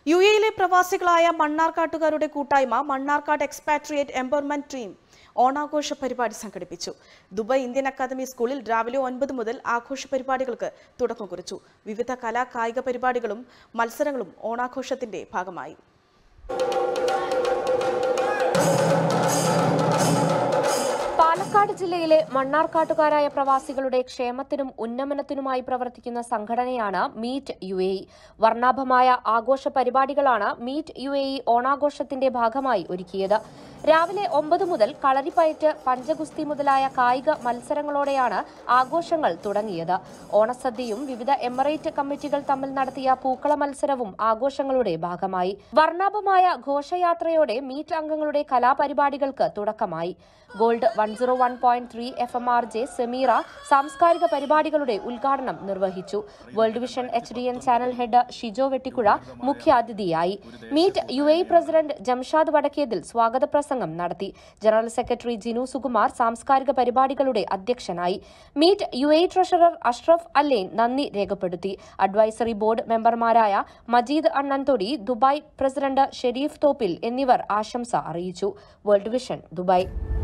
U എയിലെ പ്രവാസികളായ മണ്ണാർക്കാട്ടുകാരുടെ കൂട്ടായ്മ Mannarkkad expatriate empowerment team ഓണാഘോഷ പരിപാടി സംഘടിപ്പിച്ചു ദുബായ് ഇന്ത്യൻ അക്കാദമി സ്കൂളിൽ രാവിലെ ഒൻപത് മുതൽ ആഘോഷ പരിപാടികൾക്ക് തുടക്കം കുറിച്ചു വിവിധ കലാ കായിക പരിപാടികളും മത്സരങ്ങളും ഓണാഘോഷത്തിന്റെ ഭാഗമായി പാലക്കാട് ജില്ലയിലെ മണ്ണാർക്കാട്ടുകാരായ പ്രവാസികളുടെ ക്ഷേമത്തിനും ഉന്നമനത്തിനുമായി പ്രവർത്തിക്കുന്ന സംഘടനയാണ് മീറ്റ് യു എ വർണ്ണാഭമായ ആഘോഷ പരിപാടികളാണ് മീറ്റ് യു എ ഓണാഘോഷത്തിന്റെ ഭാഗമായി ഒരുക്കിയത് രാവിലെ ഒമ്പത് മുതൽ കളരിപ്പയറ്റ് പഞ്ചഗുസ്തി മുതലായ കായിക മത്സരങ്ങളോടെയാണ് ആഘോഷങ്ങൾ തുടങ്ങിയത് ഓണസദ്യയും വിവിധ എമിറേറ്റ് കമ്മിറ്റികൾ തമ്മിൽ നടത്തിയ പൂക്കള മത്സരവും ആഘോഷങ്ങളുടെ ഭാഗമായി വർണ്ണാഭമായ ഘോഷയാത്രയോടെ മീറ്റ് അംഗങ്ങളുടെ കലാപരിപാടികൾക്ക് തുടക്കമായി gold one zero one point three F M R J Sameera സാംസ്കാരിക പരിപാടികളുടെ ഉദ്ഘാടനം നിർവഹിച്ചു world vision H D N channel head Shijo Vettikuzha മുഖ്യാതിഥിയായി meet U A president Jamshad Vadakkethil സ്വാഗത പ്രസംഗം നടത്തി ജനറൽ സെക്രട്ടറി ജിനു സുകുമാർ സാംസ്കാരിക പരിപാടികളുടെ അധ്യക്ഷനായി meet U A treasurer Ashraf Allen നന്ദി രേഖപ്പെടുത്തി അഡ്വൈസറി ബോർഡ് മെമ്പർമാരായ മജീദ് അണ്ണൻതൊടി ദുബായ് പ്രസിഡന്റ് ഷെരീഫ് തോപ്പിൽ എന്നിവർ ആശംസ അറിയിച്ചു വേൾഡ് വിഷൻ ദുബായ്